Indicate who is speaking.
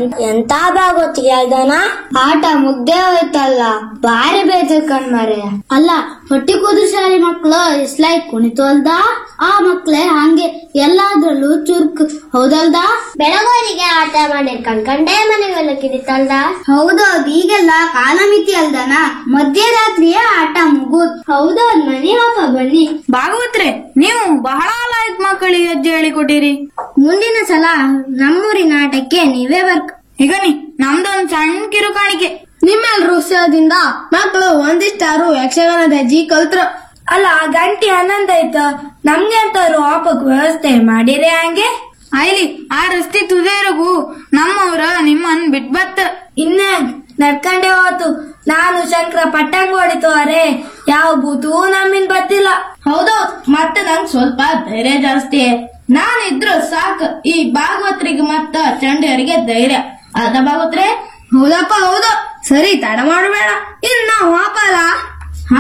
Speaker 1: ಎಂತ ಭಾಗವತಿಗೆ ಹೇಳ್ದನ ಆಟ ಮುಗ್ದೇ ಹೋಯ್ತಲ್ಲ ಬಾರಿ ಬೇಜಾರ್ ಕಣ್ಮರೆ ಅಲ್ಲ ಹೊಟ್ಟಿ ಕೂದು ಶಾಲೆ ಮಕ್ಳು ಇಸ್ಲಾಯ್ ಕುಣಿತು ಅಲ್ದ ಆ ಮಕ್ಳೇ ಹಂಗೆ ಎಲ್ಲಾದ್ರಲ್ಲೂ ಚುರುಕ್ ಹೌದಲ್ದ ಬೆಳಗೋರಿಗೆ ಆಟ ಮಾಡಿ ಕಣ್ಕಂಡೇ ಮನೆಗೆಲ್ಲ ಕಿಡಿತಲ್ದ ಹೌದೌದು ಈಗೆಲ್ಲ ಕಾಲಮಿತಿ ಅಲ್ದನ ಮಧ್ಯರಾತ್ರಿಯೇ ಆಟ ಮುಗುದ್ ಹೌದೌದ್ ಮನೆ ಹೋಗ ಬನ್ನಿ
Speaker 2: ಭಾಗವತ್ರೆ ನೀವು ಬಹಳ ಲಾಯಕ್ ಮಕ್ಕಳಿಗೆ ಹೆಜ್ಜೆ ಹೇಳಿಕೊಟ್ಟಿರಿ
Speaker 1: ಮುಂದಿನ ಸಲ ನಮ್ಮೂರಿನ ಆಟಕ್ಕೆ ನೀವೇ ಬರ್ಕ
Speaker 2: ಈಗ ನೀ ನಮ್ದೊಂದ್ ಸಣ್ಣ ಕಿರುಕಾಣಿಕೆ
Speaker 1: ನಿಮ್ಮೆಲ್ರ ಉತ್ಸವದಿಂದ ಮಕ್ಕಳು ಒಂದಿಷ್ಟಾರು ಯಕ್ಷಗಾನದ ಹೆಜ್ಜಿ ಕಲ್ತ್ರು
Speaker 2: ಅಲ್ಲ ಗಂಟೆ ಹನ್ನೊಂದ್ ಆಯ್ತು ನಮ್ಗೆ ಅಂತಾರು ಆಪಕ್ ವ್ಯವಸ್ಥೆ ಮಾಡಿರಿ ಹಂಗೆ ಐಲಿ ಆ ರಸ್ತೆ ತುದೇರಗು ನಮ್ಮವ್ರ ನಿಮ್ಮನ್ ಬಿಟ್ ಬತ್ತ ಇನ್ನ ನಡ್ಕಂಡೆ ಹೋತು ನಾನು ಶಂಕರ ಪಟ್ಟಂಗ್ ಹೊಡಿತು ಅರೆ ಯಾವ ಬೂತು ನಮ್ಮಿನ್ ಬತ್ತಿಲ್ಲ ಹೌದೌದ್ ಮತ್ತೆ ನಂಗ್ ಸ್ವಲ್ಪ ಧೈರ್ಯ ಜಾಸ್ತಿ ನಾನಿದ್ರು ಸಾಕ್ ಈ ಭಾಗವತ್ರಿಗೆ ಮತ್ತ ಚಂಡಿಯರಿಗೆ ಧೈರ್ಯ ಅದ ಭಾಗವತ್ರೆ
Speaker 1: ಹೌದಪ್ಪ ಹೌದು ಸರಿ ತಡ ಮಾಡಬೇಡ ಇನ್ನು ನಾವು ಹಾಕಲ್ಲ